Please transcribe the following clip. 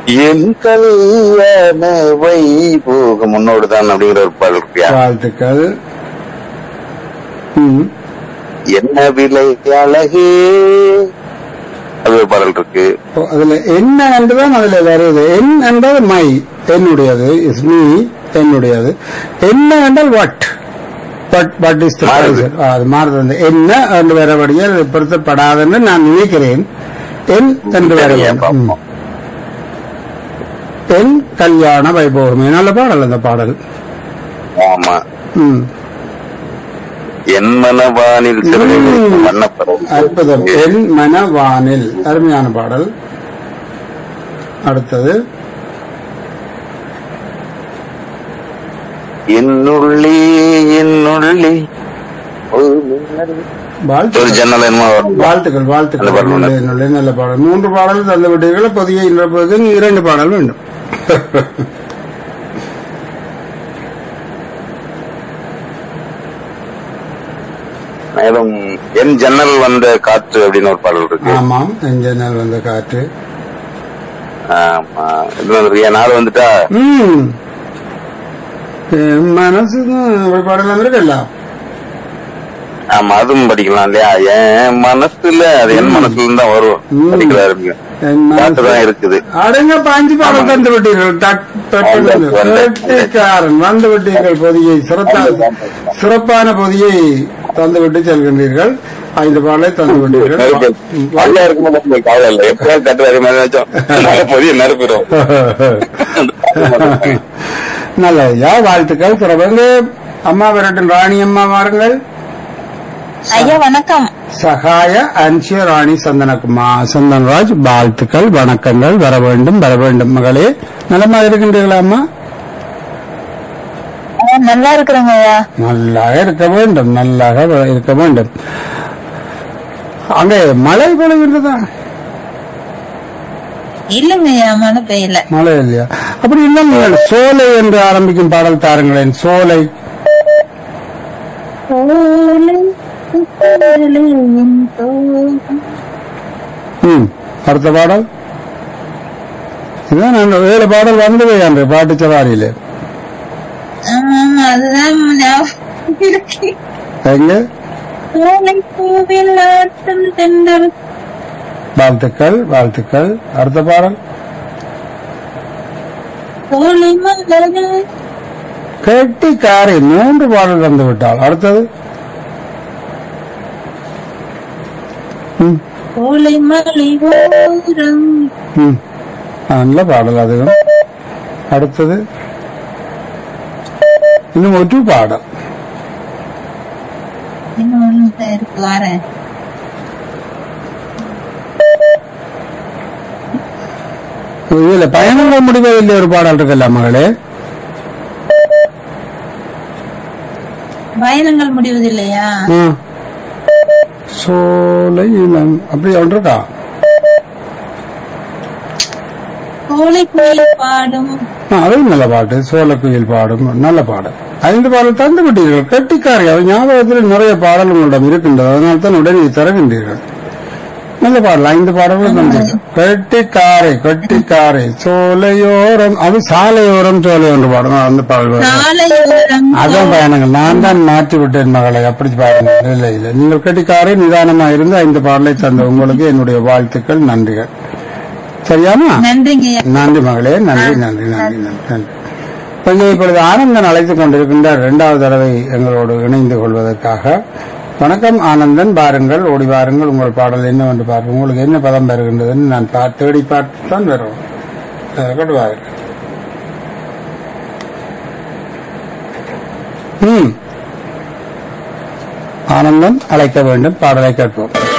என் கல்யாண வைபோகம் முன்னோடு தான் அப்படிங்கிற ஒரு பாடல் இருக்கியா வாழ்த்துக்கள் ம் என்ன விலை அழகே அது ஒரு பாடல் இருக்கு ஓ, அதுல என்ன என்றுதான் அதுல வருது என் என்றது மை என்னுடையது இஸ் மீ என்னுடையது என்ன என்றால் வாட் பட் பட் இஸ் மாறுது. அது மாறுது அந்த என்ன என்று வரபடியால் அது பொருத்தப்படாதுன்னு நான் நினைக்கிறேன் என் என்று வர சரியா வேண்டும். ம். பார்ப்போம். என் கல்யாண வைபோகமே நல்ல பாடல் அந்த பாடல் ஆமா ம் என் மனவானில் ம். மன்னப்படம் அற்புதம் என் மனவானில் அருமையான பாடல் அடுத்தது என்னுள்ளே என்னுள்ளே ஒரு மின்னல். ஒரு வாழ்த்துக்கள் ஜன்னல் என்னமோ வரும். வாழ்த்துக்கள் வாழ்த்துக்கள் நல்ல பாடல். நல்ல, நல்ல, நல்ல பாடல் மூன்று பாடல் தந்து விட்டீர்கள் புதிய இன்ற பொழுது இரண்டு பாடல் வேண்டும் மேலும் என் ஜன்னல் வந்த காற்று அப்படின்னு ஒரு பாடல் இருக்கு ஆமாம் எஞ்சனால் வந்த காற்று ஆமா இது வந்துருக்கு என் நாள் வந்துட்டா ம் என் மனசு தான் பாடல் வந்திருக்கல்ல ஆமா அதுவும் படிக்கலாம் இல்லையா என் மனசுல அது என் மனசுல இருந்து தான் வரும் ம். படிக்கிறாரு என் பாட்டு மனசு தான் இருக்குது அடங்க பாஞ்சு பாடல் ஆமாம். தந்து விட்டீர்கள் டக் டக்குன்னு. வந்து, வந்து. கெட்டிக்காரன் வந்து விட்டீர்கள் பொதியை சிறப்பான சிறப்பான பொதியை தந்து விட்டு செல்கின்றீர்கள் ஐந்து பாடலை தந்து விட்டீர்கள் வழியா இருக்கும்போது உங்களுக்கு கவலை இல்லை எப்படியாவது தட்டு வர மாதிரி வச்சோம் பொதிய நெருப்பிடும் நல்ல வாழ்த்துக்கள் பிறகு அம்மா விரட்டும் ராணி அம்மா வாருங்கள் ஐயா வணக்கம் சகாய அன்சிய ராணி சந்தனகுமா சந்தன்ராஜ் வாழ்த்துக்கள் வணக்கங்கள் வர வேண்டும் வர வேண்டும் மகளே நலமா இருக்கின்றீர்களா அம்மா ஆ, நல்லா இருக்கிறேங்க ஐயா நல்லாக இருக்க வேண்டும் நல்லாக இருக்க வேண்டும் அங்கே மழை பொழிகின்றதா இல்லைங்க ஐயா மழை பெய்யல மழை இல்லையா அப்படி இல்லை நீங்கள் சோலை என்று ஆரம்பிக்கும் பாடல் தாருங்களேன் சோலை சோலை, சோலையின் தோகம். ம் அடுத்த பாடல் இதுதான் நான் ஏழு பாடல் வந்தது என்று பாட்டு சவாரியில ஆமா, அதுதான் ஞாபகம் இருக்கு. எங்க சோலை பூவில் ஆட்டம் தென்றல் வாழ்த்துக்கள் வாழ்த்துக்கள் அடுத்த பாடல் சோலை மலர்கள் கெட்டிக்காரி மூன்று பாடல் வந்து விட்டாள் அடுத்தது ம், சோலை மலை ஓரம் ம். நல்ல பாடல் அதுவும் அடுத்தது இன்னும் ஒரு பாடல் இன்னும் ஒண்ணு இருக்கு வரேன் இதுல பயணங்கள் முடிவதில்லை ஒரு பாடல் இருக்குல்ல மகளே பயணங்கள் முடிவதில்லையா ஆ. சோலை இளம் அப்படி ஒன்று இருக்கா சோலை குயில் பாடும் ஆ, அதுவும் நல்ல பாட்டு சோழக்குயில் பாடும் நல்ல பாடல் ஐந்து பாடல் தந்து விட்டீர்கள் கெட்டிக்காரி அவர் ஞாபகத்தில் நிறைய பாடல் உங்களிடம் இருக்கின்றது அதனால தான் உடனே தருகின்றீர்கள் நல்ல பாடல் ஐந்து பாடல்கள் தந்து கெட்டிக்காரை கெட்டிக்காரை சோலையோரம் அது சாலையோரம் சோலை ஒன்று பாடும் அந்த பாடல் வரும். சாலையோரம் அதான் பயணங்கள் நான் தான் மாற்றி விட்டேன் மகளை அப்படி பாருங்க இல்லை இல்லை நீங்கள் கெட்டிக்காரை நிதானமா இருந்து ஐந்து பாடலை தந்த உங்களுக்கு என்னுடைய வாழ்த்துக்கள் நன்றிகள் சரியாமா நன்றிங்க ஐயா நன்றி மகளே நன்றி நன்றி நன்றி நன்றி நன்றி கொஞ்சம் இப்பொழுது ஆனந்தன் அழைத்துக் கொண்டிருக்கின்றார் இரண்டாவது தடவை எங்களோடு இணைந்து கொள்வதற்காக வணக்கம் ஆனந்தன் பாருங்கள் ஓடி வாருங்கள் உங்கள் பாடல் என்னவென்று பார்ப்போம் உங்களுக்கு என்ன பதம் வருகின்றதுன்னு நான் பா- தேடி பார்த்து தான் வரும் அஹ், கொண்டு வாருங்கள் ம் ஆனந்தன் அழைக்க வேண்டும் பாடலை கேட்போம்